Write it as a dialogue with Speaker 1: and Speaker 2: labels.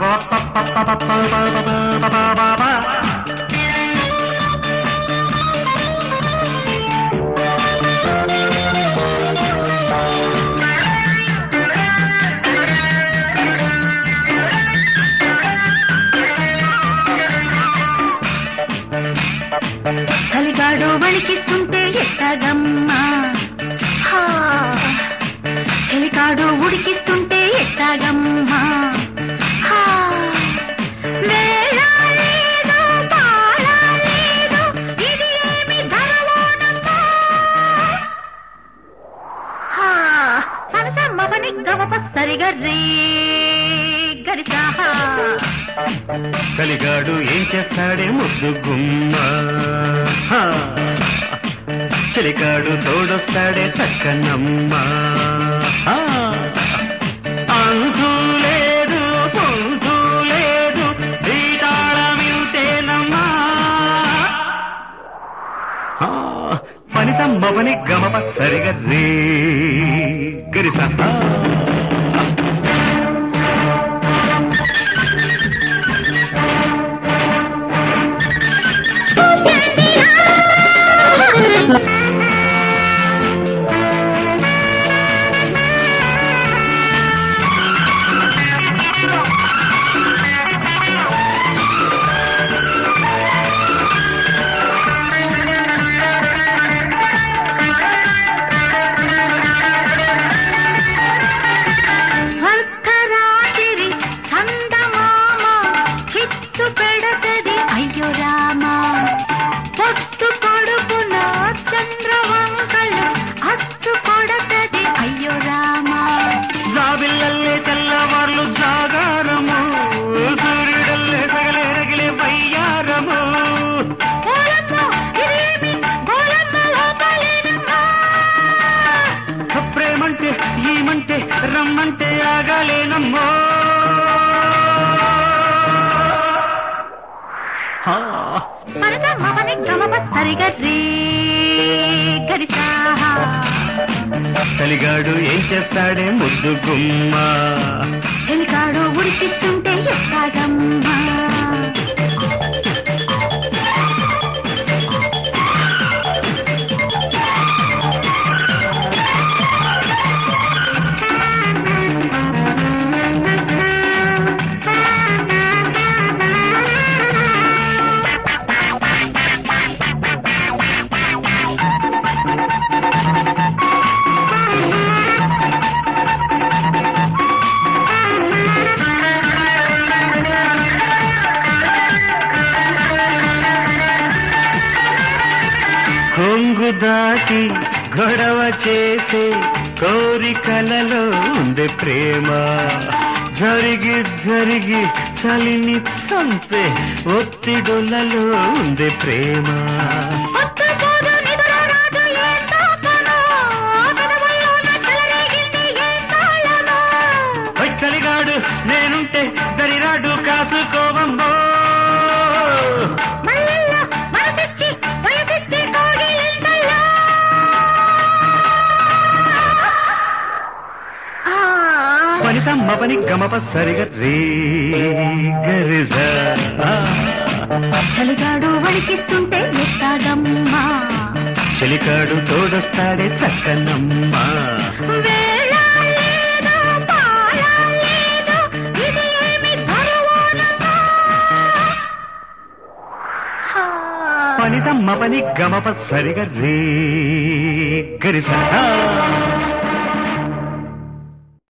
Speaker 1: చలిగాడు వణికిస్తుంటే ఎట్టగమ్మా హా. చలిగాడు ఉడికిస్తుంటే ఎట్టగమ్మా హా. వేళ లేదు, తాళ లేదు, ఇది ఏమి ధరలోనమ్మా? హా. మనసమ్మ పని గమప సరిగా రీ గరిసా
Speaker 2: చలిగాడు ఏం చేస్తాడే ముద్దు గుమ్మ హా. చలిగాడు తోడొస్తాడే చక్కనమ్మ హా. అంతూ లేదు పొంతూ లేదు దీటాళమింతేనమ్మా హా. పని సమ్మవని గమప సరిగా రే గరిస హా.
Speaker 1: అర్ధరాత్రి చందమామ చిచ్చు పెడతది అయ్యో రామా పొత్తు కొడుకున చంద్రవంకలు అచ్చు కొడతది అయ్యో రామా
Speaker 2: జాబిల్లల్లే తెల్లవార్లు జాగారము సూర్యుడల్లే సగలే రగిలే వయ్యారము
Speaker 1: ఓలమ్మో, ఇదేమి గోలమ్మ లోపలేనమ్మా.
Speaker 2: ప్రేమంటే ఏమంటే రమ్మంటే ఆగాలేనమ్మో హా.
Speaker 1: మనసమ్మ పని గమప సరిగా రీ గరిసా
Speaker 2: చలిగాడు ఏం చేస్తాడే ముద్దు గుమ్మ
Speaker 1: చెలికాడు ఉడికిస్తుంటే ఎట్టాగమ్మా
Speaker 2: కొంగు దాటి గొడవ చేసే కోరికలలో ఉంది ప్రేమ జరిగి జరిగి చలిని చంపే ఒత్తిడులలో ఉంది ప్రేమ
Speaker 1: పొద్దుపోదు నిదుర రాజు ఏం తాపనో, పెదవుల్లోన చెలరేగింది ఏం తాళమో.
Speaker 2: ఓ చలిగాడు నేనుంటే దరిరాడు కాసుకోవమ్మో
Speaker 1: మల్లెల్లో మనసిచ్చి, వయసిచ్చి కోగిలింతల్లో. ఆ,
Speaker 2: పని సమ్మ పని గమప సరిగా రే గరిజ
Speaker 1: చలిగాడు వణికిస్తుంటే ఎట్టాగమ్మా
Speaker 2: చలికాడు తోడొస్తాడే చక్కనమ్మ
Speaker 1: వేళ లేదు, పాళ లేదు, ఇది ఏమి ధరలోనమ్మా. హా.
Speaker 2: పని సమ్మ పని గమప సరిగా రే గరిస